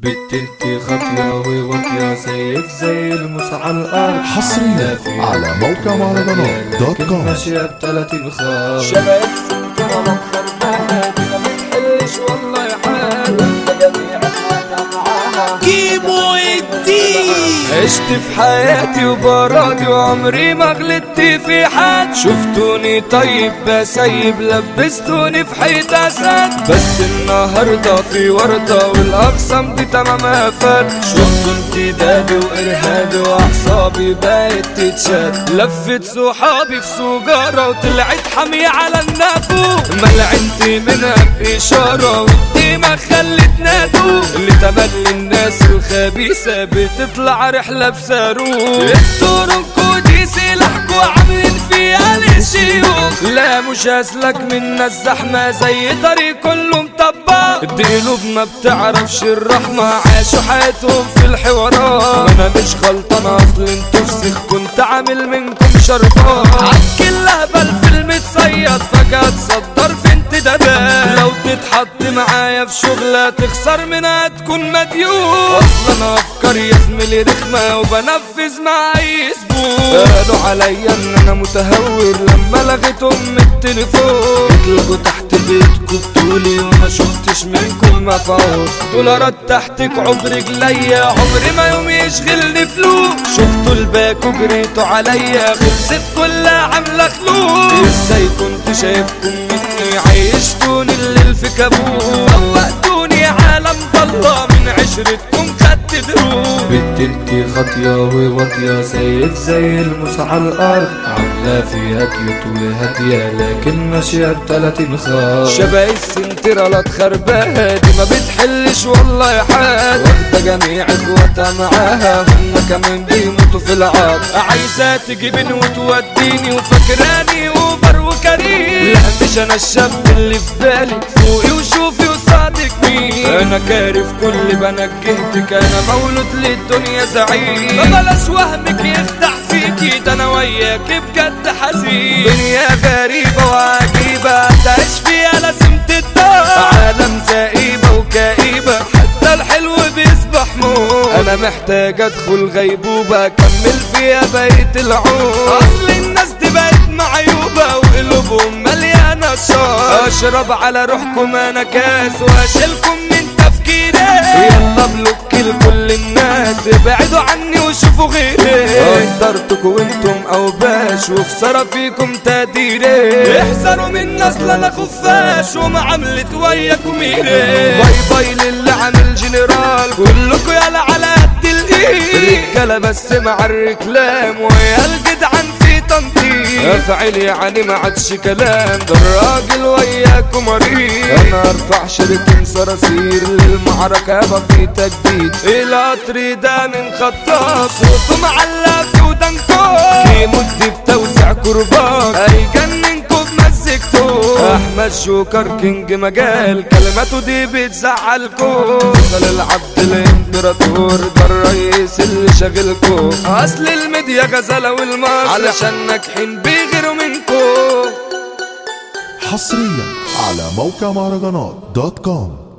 بتنتي خطية وواطية زيك زي الموس على الأرض حصرياً على موقع مهرجانات دوت لكن كوم. ماشية بتلاتين خط شباب سنتنا ما تخربها دي ما بتحلش والله حال انت جميع اخواتها معاها كيمو الدين عشت في حياتي وبراضي وعمري ما غلطت في حد شفتوني طيب بسيب لبستوني في حيط اسد بس النهارده في ورده والاقسام دي تمام قفل شفتوا انتدابي وارهابي واعصابي بقت تتشد لفت صحابي في سجاره وطلعت حامية على النافو ملعنتي منها بإشارة ودي ما خلت نادو اللي تملي الناس الخبيثة بتطلع رحلة بصاروخ التورنكو دي سلاحكو عاملين فيها للشيوخ لا مش اسلك من الزحمة زي طريق كله مطبق دي قلوب ما بتعرفش الرحمة عاشوا حياتهم في الحوارات ما انا مش غلطان اصل انتوا فسخ كنت عامل منكم شربان عك اللهبل في المتصيد فجأة تصدر في انتدابات لو تتحط معايا في شغلة تخسر منها تكون مديون اصلا افكار يا زميلي رخمة وبنفذ مع اي زبون قالوا عليا ان انا متهور لما لغيت ام التليفون اتلقوا تحت بيتكم بتقولي وما شفتش منكم مفعول دولارات تحتك عب رجليا عمري ما يوم يشغلني فلوس شفتوا الباكو جريتوا عليا خلصت كلها عاملة خلوق ازاي كنت شايفكم مني عيشتوني الليل في كابوس فوقتوني عالم ضلة من عشرتكم خدت دروس بتنتي خطية وواطية زيك زي الموس على الأرض عاملة فيها كيوت وهادية لكن ماشية بتلاتين خط شبه السنترة لا تخربها دي ما بتحلش والله يا حال واخدة جميع اخواتها معاها هم كمان بيموتوا في العار عايزة تجيبني وتوديني وفاكراني اوبر وكريم لا مش انا الشاب اللي في بالك فوقي وشوفي وصادق مين انا كارف كل بنجهتك انا مولود للدنيا زعيم فبلاش وهمك يخدع فيكي ده انا وياك بجد حزين دنيا غريبة وعجيبة تعيش فيها لازم تتدار عالم زئيبة وكئيبة حتى الحلو بيصبح موت انا محتاج ادخل غيبوبة اكمل فيها بقية العمر اصل الناس دي بقت معيوبة وقلوبهم مليانة شر اشرب على روحكم انا كاس واشيلكم من تفكيري يلا بلوك لكل الناس ابعدوا عني وشوفوا غيري قدرتكم وانتم اوباش وخسارة فيكم تقديري احذروا من ناس لا خفاش ومعاملة وياكم ميري باي باي للي عامل جنرال كلكوا يلا على قد الايد رجالة بس مع الركلام ويا الجدعان في تنطيط افعل يعني ما عادش كلام ده الراجل وياكم مريض انا ارفع شركة صراصير للمعركة يابا في تجديد القطر ده من خطاط صوته معلق في ودانكو كيمو دي بتوسع كرباك هيجننكو بمزجته احمد شوكر كينج مجال كلماته دي بتزعلكو فصل العبد الامبراطور ده الرئيس اللي شاغلكو اصل الميديا غزالة والمصر علشان ناجحين بيغيروا منكو حصريا على موقع مهرجانات دوت كوم